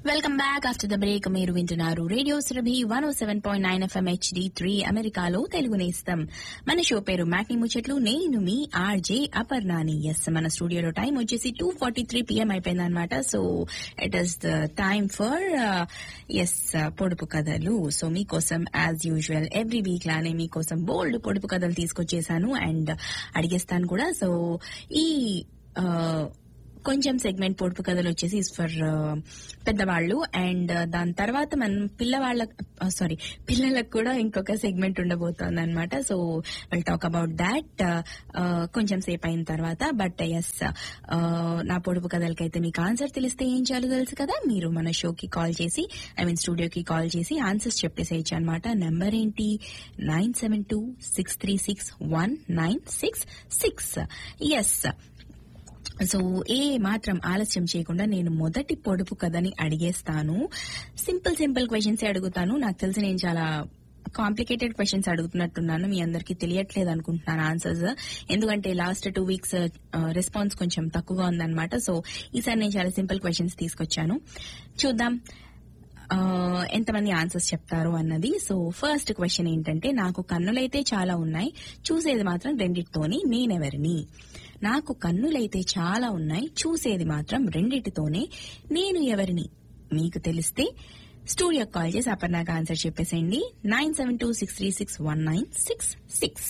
welcome back after the break మీరు వింటున్నారు radio Surabhi one O seven point nine F M H D three అమెరికాలో తెలుగు నేస్తం మన షో పేరు మ్యాట్ని ముచ్చట్లు నేను మీ ఆర్జే అపర్ణాని ఎస్ మన స్టూడియోలో టైం వచ్చేసి టూ ఫార్టీ త్రీ పిఎం అయిపోయింది అనమాట so it is the time for ఎస్ పొడుపు కథలు సో మీకోసం యాజ్ యూజువల్ ఎవ్రీ వీక్ లానే మీకోసం బోల్డ్ పొడుపు కథలు తీసుకొచ్చేసాను అండ్ అడిగేస్తాను కూడా సో ఈ uh, కొంచెం సెగ్మెంట్ పొడుపు కథలు వచ్చేసి ఫర్ పెద్దవాళ్ళు అండ్ దాని తర్వాత మనం పిల్లవాళ్ళ సారీ పిల్లలకు కూడా ఇంకొక సెగ్మెంట్ ఉండబోతోంది అనమాట so will talk about that కొంచెం సేపు అయిన తర్వాత బట్ ఎస్ నా పొడుపు కథలకైతే మీకు ఆన్సర్ తెలిస్తే ఏం చేయాలో తెలుసు కదా మీరు మన షోకి కాల్ చేసి ఐ మీన్ స్టూడియోకి కాల్ చేసి ఆన్సర్స్ చెప్పేసేయచ్చు అనమాట నెంబర్ ఏంటి nine seven two six three six one nine six six yes so ఏ మాత్రం ఆలస్యం చేయకుండా నేను మొదటి పొడుపు కథని అడిగేస్తాను సింపుల్ సింపుల్ క్వశ్చన్స్ అడుగుతాను నాకు తెలిసి నేను చాలా కాంప్లికేటెడ్ క్వశ్చన్స్ అడుగుతున్నట్టున్నాను మీ అందరికి తెలియట్లేదు అనుకుంటున్నాను ఆన్సర్స్ ఎందుకంటే లాస్ట్ టూ వీక్స్ రెస్పాన్స్ కొంచెం తక్కువగా ఉందన్నమాట సో ఈసారి నేను చాలా సింపుల్ క్వశ్చన్స్ తీసుకొచ్చాను చూద్దాం ఆ, ఎంతమంది ఆన్సర్స్ చెప్తారు అన్నది సో ఫస్ట్ క్వశ్చన్ ఏంటంటే నాకు కన్నులైతే చాలా ఉన్నాయి చూసేది మాత్రం రెండిటితోని నేనెవరిని నాకు కన్నులైతే చాలా ఉన్నాయి చూసేది మాత్రం రెండిటితోనే నేను ఎవరిని మీకు తెలిస్తే స్టూడియో కాల్ చేసి అపర్ణాకి ఆన్సర్ చెప్పేసేయండి nine seven two six three six one nine six six